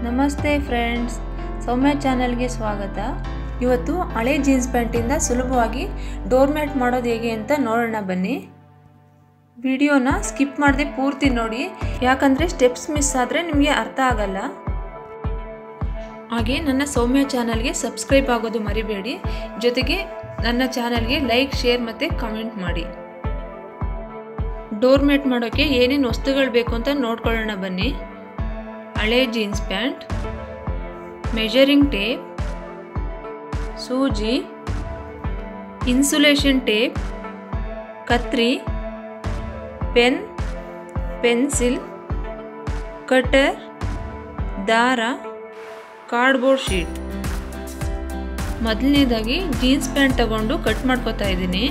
ನಮಸ್ತೆ ಫ್ರೆಂಡ್ಸ್ ಸೌಮ್ಯ ಚಾನಲ್ಗೆ ಸ್ವಾಗತ ಇವತ್ತು ಹಳೆ ಜೀನ್ಸ್ ಪ್ಯಾಂಟಿಂದ ಸುಲಭವಾಗಿ ಡೋರ್ ಮ್ಯಾಟ್ ಮಾಡೋದು ಹೇಗೆ ಅಂತ ನೋಡೋಣ ಬನ್ನಿ ವಿಡಿಯೋನ ಸ್ಕಿಪ್ ಮಾಡದೆ ಪೂರ್ತಿ ನೋಡಿ ಯಾಕಂದರೆ ಸ್ಟೆಪ್ಸ್ ಮಿಸ್ ಆದರೆ ನಿಮಗೆ ಅರ್ಥ ಆಗಲ್ಲ ಹಾಗೆ ನನ್ನ ಸೌಮ್ಯ ಚಾನಲ್ಗೆ ಸಬ್ಸ್ಕ್ರೈಬ್ ಆಗೋದು ಮರಿಬೇಡಿ ಜೊತೆಗೆ ನನ್ನ ಚಾನಲ್ಗೆ ಲೈಕ್ ಶೇರ್ ಮತ್ತು ಕಮೆಂಟ್ ಮಾಡಿ ಡೋರ್ ಮ್ಯಾಟ್ ಮಾಡೋಕ್ಕೆ ಏನೇನು ವಸ್ತುಗಳು ಬೇಕು ಅಂತ ನೋಡ್ಕೊಳ್ಳೋಣ ಬನ್ನಿ ಹಳೆ ಜೀನ್ಸ್ ಪ್ಯಾಂಟ್ ಮೆಜರಿಂಗ್ ಟೇಪ್ ಸೂಜಿ ಇನ್ಸುಲೇಷನ್ ಟೇಪ್ ಕತ್ರಿ ಪೆನ್ ಪೆನ್ಸಿಲ್ ಕಟರ್ ದಾರ ಕಾರ್ಡ್ಬೋರ್ಡ್ ಶೀಟ್ ಮೊದಲನೇದಾಗಿ ಜೀನ್ಸ್ ಪ್ಯಾಂಟ್ ತಗೊಂಡು ಕಟ್ ಮಾಡ್ಕೋತಾ ಇದ್ದೀನಿ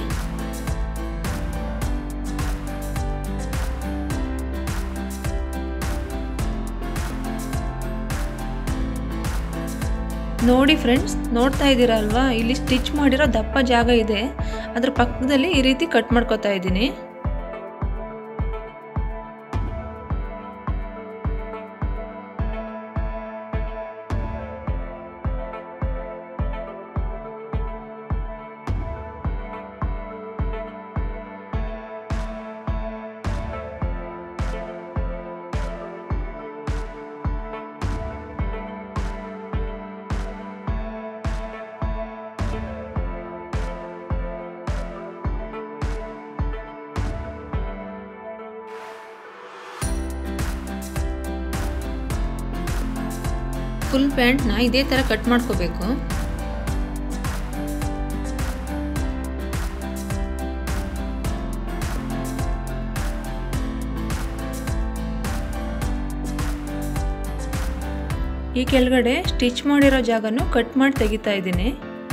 ನೋಡಿ ಫ್ರೆಂಡ್ಸ್ ನೋಡ್ತಾ ಇದ್ದೀರಾ ಅಲ್ವಾ ಇಲ್ಲಿ ಸ್ಟಿಚ್ ಮಾಡಿರೋ ದಪ್ಪ ಜಾಗ ಇದೆ ಅದ್ರ ಪಕ್ಕದಲ್ಲಿ ಈ ರೀತಿ ಕಟ್ ಮಾಡ್ಕೋತಾ ಇದ್ದೀನಿ ಫುಲ್ ಪ್ಯಾಂಟ್ನ ಇದೇ ಥರ ಕಟ್ ಮಾಡ್ಕೋಬೇಕು ಈ ಕೆಳಗಡೆ ಸ್ಟಿಚ್ ಮಾಡಿರೋ ಜಾಗನು ಕಟ್ ಮಾಡಿ ತೆಗಿತಾ ಇದ್ದೀನಿ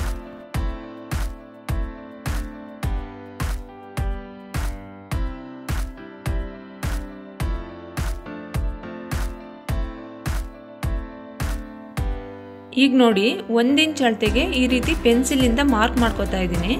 ಈಗ ನೋಡಿ ಒಂದು ಇಂಚ್ ಅಳತೆಗೆ ಈ ರೀತಿ ಪೆನ್ಸಿಲಿಂದ ಮಾರ್ಕ್ ಮಾಡ್ಕೋತಾ ಇದ್ದೀನಿ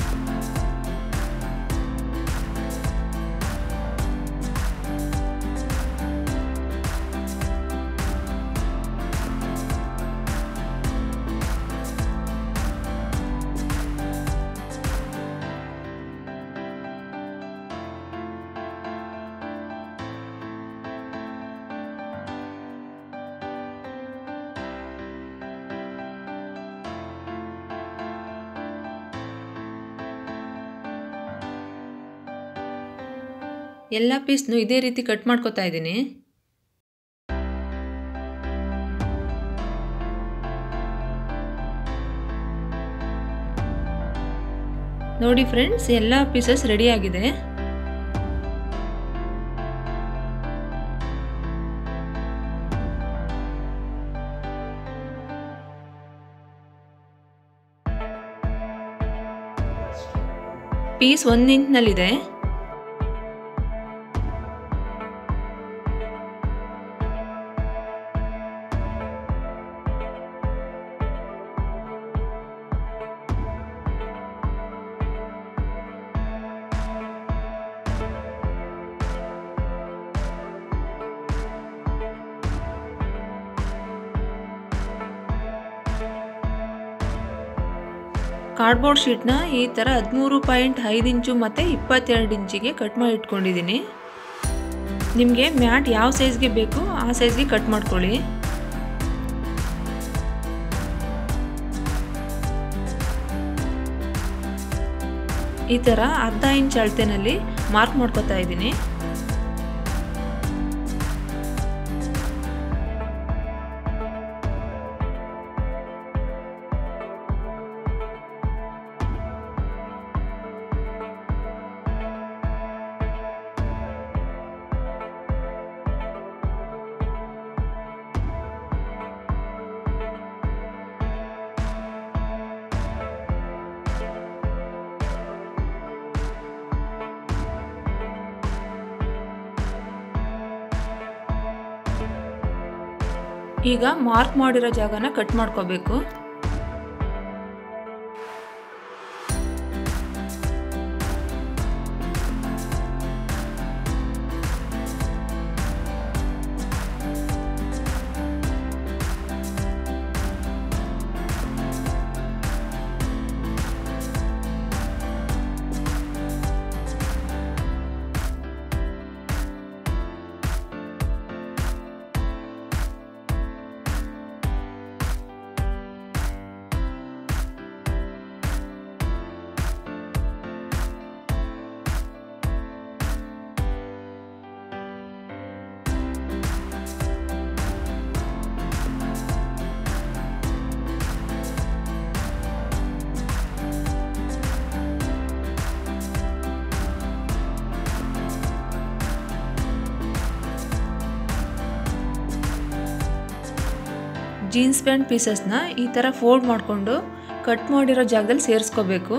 ಎಲ್ಲ ಪೀಸ್ನು ಇದೇ ರೀತಿ ಕಟ್ ಮಾಡ್ಕೋತಾ ಇದ್ದೀನಿ ನೋಡಿ ಫ್ರೆಂಡ್ಸ್ ಎಲ್ಲ ಪೀಸಸ್ ರೆಡಿ ಆಗಿದೆ ಪೀಸ್ ಒಂದು ಇಂಚ್ನಲ್ಲಿದೆ ಕಾರ್ಡ್ಬೋರ್ಡ್ ಶೀಟ್ನ ಈ ಥರ ಹದಿಮೂರು ಪಾಯಿಂಟ್ ಐದು ಇಂಚು ಮತ್ತು ಇಪ್ಪತ್ತೆರಡು ಇಂಚಿಗೆ ಕಟ್ ಮಾಡಿ ಇಟ್ಕೊಂಡಿದ್ದೀನಿ ನಿಮಗೆ ಮ್ಯಾಟ್ ಯಾವ ಸೈಜ್ಗೆ ಬೇಕು ಆ ಸೈಜ್ಗೆ ಕಟ್ ಮಾಡ್ಕೊಳ್ಳಿ ಈ ಥರ ಅರ್ಧ ಇಂಚ್ ಅಳತೆನಲ್ಲಿ ಮಾರ್ಕ್ ಮಾಡ್ಕೊತಾ ಇದ್ದೀನಿ ಈಗ ಮಾರ್ಕ್ ಮಾಡಿರೋ ಜಾಗನ ಕಟ್ ಮಾಡ್ಕೋಬೇಕು ಜೀನ್ಸ್ ಪ್ಯಾಂಟ್ ಪೀಸಸ್ನ ಈ ಥರ ಫೋಲ್ಡ್ ಮಾಡಿಕೊಂಡು ಕಟ್ ಮಾಡಿರೋ ಜಾಗದಲ್ಲಿ ಸೇರಿಸ್ಕೋಬೇಕು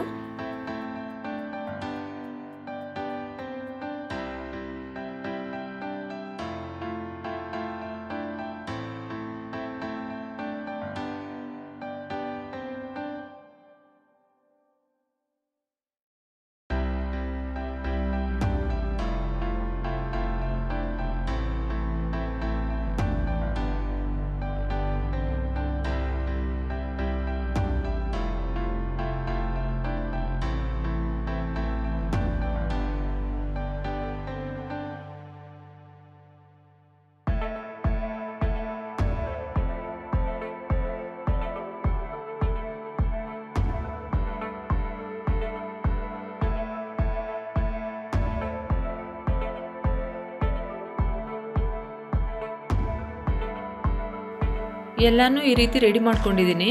ಎಲ್ಲನೂ ಈ ರೀತಿ ರೆಡಿ ಮಾಡ್ಕೊಂಡಿದ್ದೀನಿ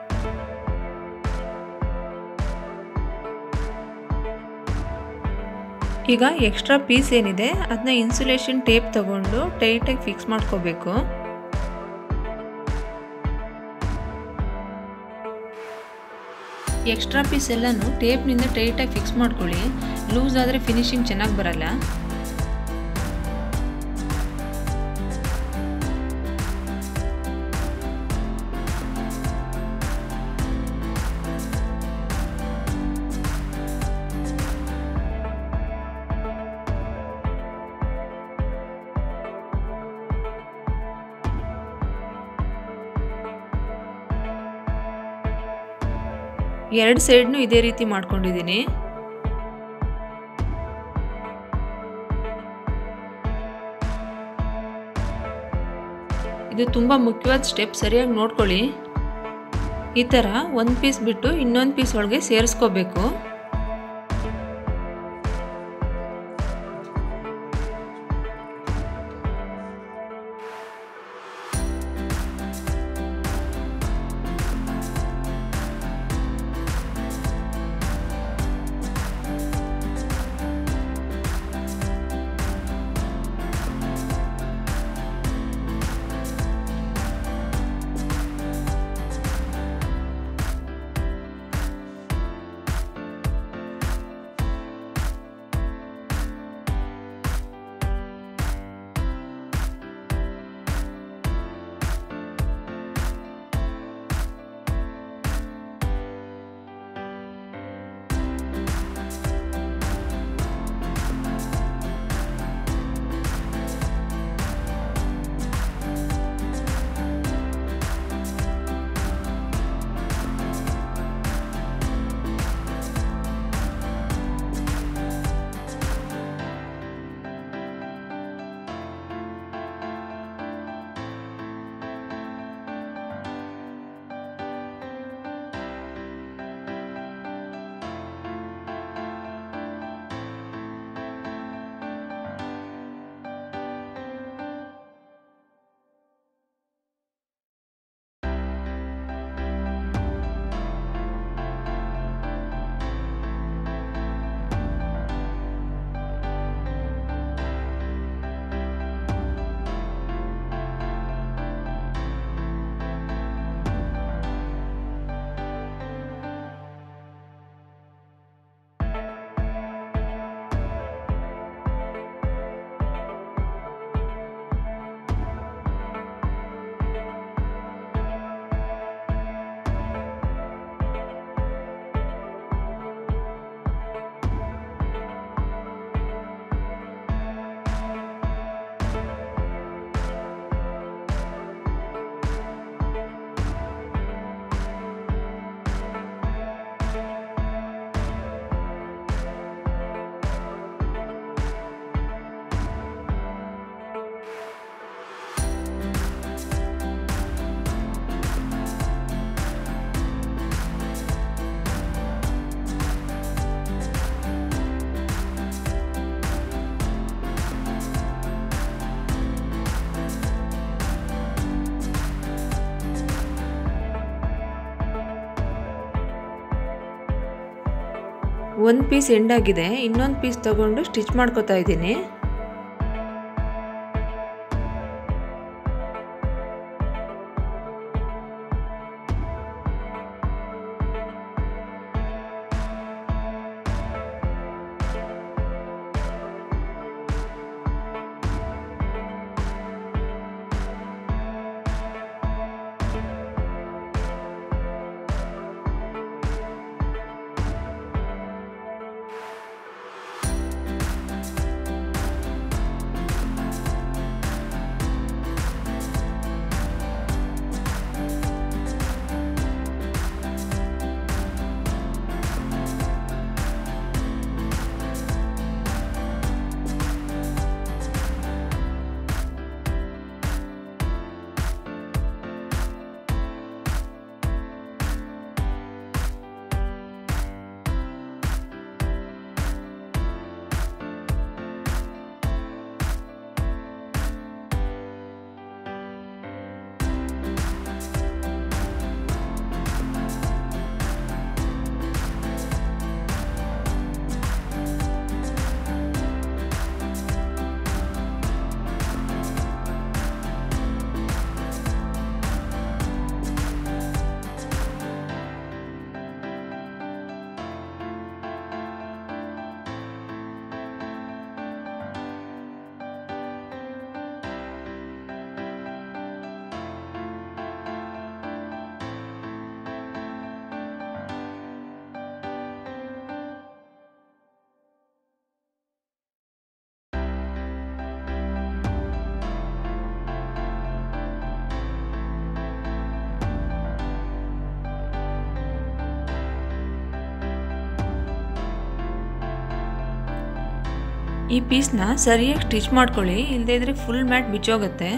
ಈಗ ಎಕ್ಸ್ಟ್ರಾ ಪೀಸ್ ಏನಿದೆ ಅದನ್ನ ಇನ್ಸುಲೇಷನ್ ಟೇಪ್ ತಗೊಂಡು ಟೈಟಾಗಿ ಫಿಕ್ಸ್ ಮಾಡ್ಕೋಬೇಕು ಎಕ್ಸ್ಟ್ರಾ ಪೀಸ್ ಎಲ್ಲನೂ ಟೇಪ್ನಿಂದ ಟೈಟಾಗಿ ಫಿಕ್ಸ್ ಮಾಡ್ಕೊಳ್ಳಿ ಲೂಸ್ ಆದರೆ ಫಿನಿಶಿಂಗ್ ಚೆನ್ನಾಗಿ ಬರಲ್ಲ ಎರಡು ಸೈಡ್ನು ಇದೇ ರೀತಿ ಮಾಡ್ಕೊಂಡಿದ್ದೀನಿ ಇದು ತುಂಬ ಮುಖ್ಯವಾದ ಸ್ಟೆಪ್ ಸರಿಯಾಗಿ ನೋಡ್ಕೊಳ್ಳಿ ಈ ಥರ ಒಂದು ಪೀಸ್ ಬಿಟ್ಟು ಇನ್ನೊಂದು ಪೀಸ್ ಒಳಗೆ ಸೇರಿಸ್ಕೋಬೇಕು ಒಂದು ಪೀಸ್ ಎಂಡಾಗಿದೆ ಇನ್ನೊಂದು ಪೀಸ್ ತಗೊಂಡು ಸ್ಟಿಚ್ ಮಾಡ್ಕೋತಾ ಇದ್ದೀನಿ ಈ ಪೀಸ್ನ ಸರಿಯಾಗಿ ಸ್ಟಿಚ್ ಮಾಡ್ಕೊಳ್ಳಿ ಇಲ್ಲದೇ ಇದ್ರೆ ಫುಲ್ ಮ್ಯಾಟ್ ಬಿಚ್ಚೋಗುತ್ತೆ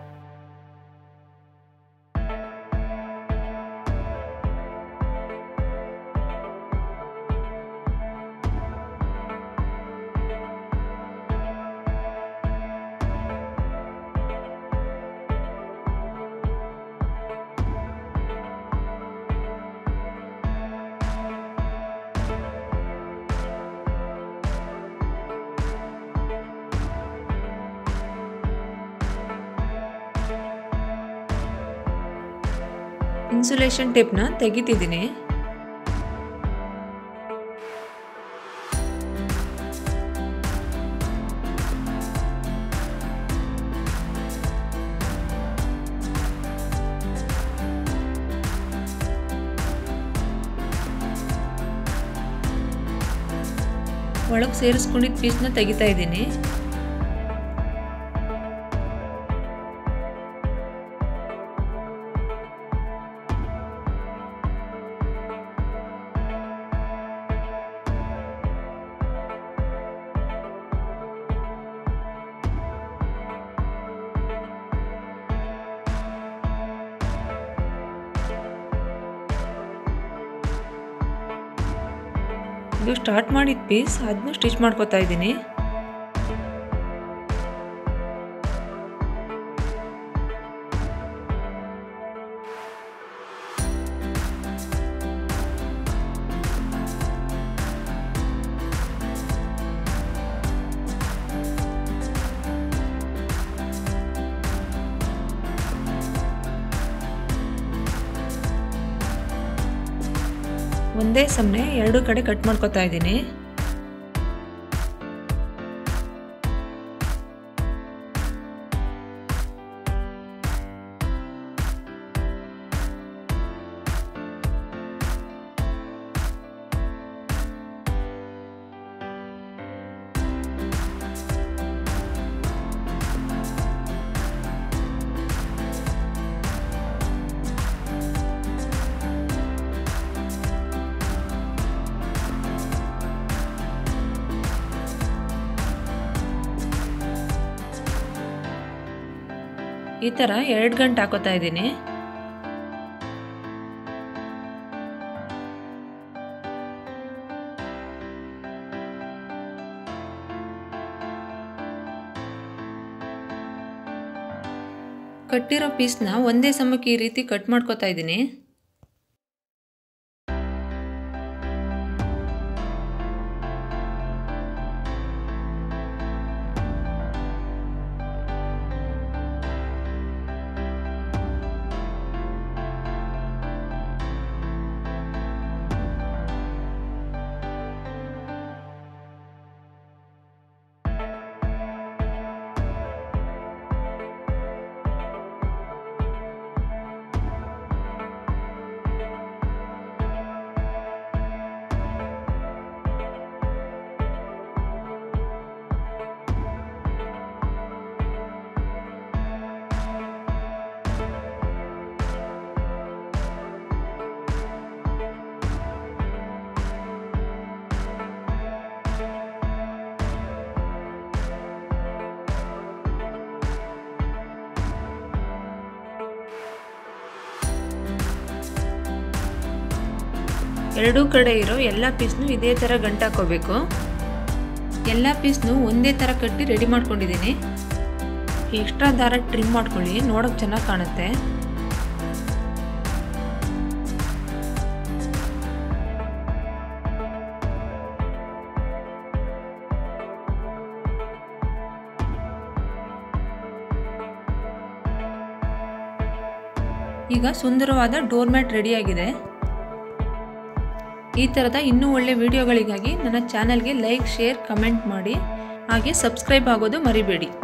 ಇನ್ಸುಲೇಷನ್ ಟೇಪ್ನ ತೆಗಿತಿದ್ದೀನಿ ಒಳಗೆ ಸೇರಿಸ್ಕೊಂಡಿದ್ದ ಪೀಸ್ನ ತೆಗಿತಾ ಇದ್ದೀನಿ ಇದು ಸ್ಟಾರ್ಟ್ ಮಾಡಿದ ಪೀಸ್ ಅದನ್ನು ಸ್ಟಿಚ್ ಮಾಡ್ಕೋತಾ ಇದ್ದೀನಿ ಒಂದೇ ಸಮನೆ ಎರಡು ಕಡೆ ಕಟ್ ಮಾಡ್ಕೊತಾ ಇದ್ದೀನಿ ಈ ಥರ ಎರಡು ಗಂಟೆ ಹಾಕೋತಾ ಇದ್ದೀನಿ ಕಟ್ಟಿರೋ ಪೀಸ್ನ ಒಂದೇ ಸಮಕ್ಕೆ ಈ ರೀತಿ ಕಟ್ ಮಾಡ್ಕೋತಾ ಇದ್ದೀನಿ ಎರಡೂ ಕಡೆ ಇರೋ ಎಲ್ಲ ಪೀಸ್ನು ಇದೇ ಥರ ಗಂಟಾಕೋಬೇಕು ಎಲ್ಲ ಪೀಸ್ನು ಒಂದೇ ಥರ ಕಟ್ಟಿ ರೆಡಿ ಮಾಡ್ಕೊಂಡಿದ್ದೀನಿ ಎಕ್ಸ್ಟ್ರಾ ದಾರ ಟ್ರಿಮ್ ಮಾಡ್ಕೊಳ್ಳಿ ನೋಡೋಕೆ ಚೆನ್ನಾಗಿ ಕಾಣುತ್ತೆ ಈಗ ಸುಂದರವಾದ ಡೋರ್ ಮ್ಯಾಟ್ ರೆಡಿಯಾಗಿದೆ ಈ ಥರದ ಇನ್ನೂ ಒಳ್ಳೆ ವಿಡಿಯೋಗಳಿಗಾಗಿ ನನ್ನ ಚಾನಲ್ಗೆ ಲೈಕ್ ಶೇರ್ ಕಮೆಂಟ್ ಮಾಡಿ ಹಾಗೆ ಸಬ್ಸ್ಕ್ರೈಬ್ ಆಗೋದು ಮರಿಬೇಡಿ